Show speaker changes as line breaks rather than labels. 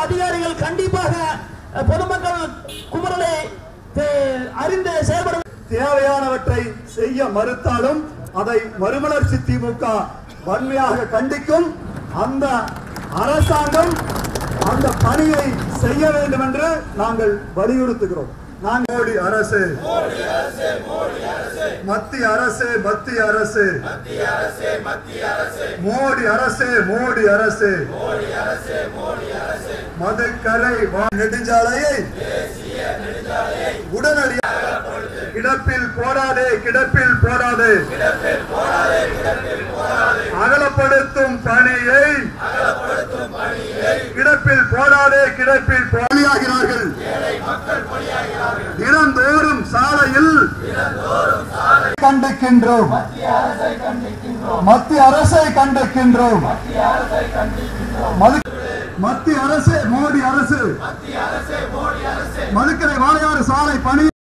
அதிகாரிகள் கண்டிப்பாக அஹ், பொதுமக்கள் குமரலை தே- அறிந்து செயல்பட
தேவையானவற்றை செய்ய மறுத்தாலும் அதை மறுமலர்ச்சி திமுக வன்மையாக கண்டிக்கும் அந்த அரசாங்கம் அந்த பணியை செய்ய வேண்டும் என்று நாங்கள் வலியுறுத்துகிறோம் நான் மோடி அரசு மத்திய அரசு மத்திய அரசு மோடி அரசு மோடி அரசு மதுக்கரை வா- நெடுஞ்சாலையை உடனடியாக கிடப்பில் போடாதே கிடப்பில் போடாதே அகலப்படுத்தும் பணியை கிடப்பில் போடாதே கிடப்பில் பலியாகிறார்கள் தினந்தோறும் சாலையில் கண்டிக்கின்றோம் மத்திய அரசை கண்டிக்கின்றோம் மது- மத்திய அரசு மோடி அரசு மதுக்கரை வாழையாறு சாலை பணி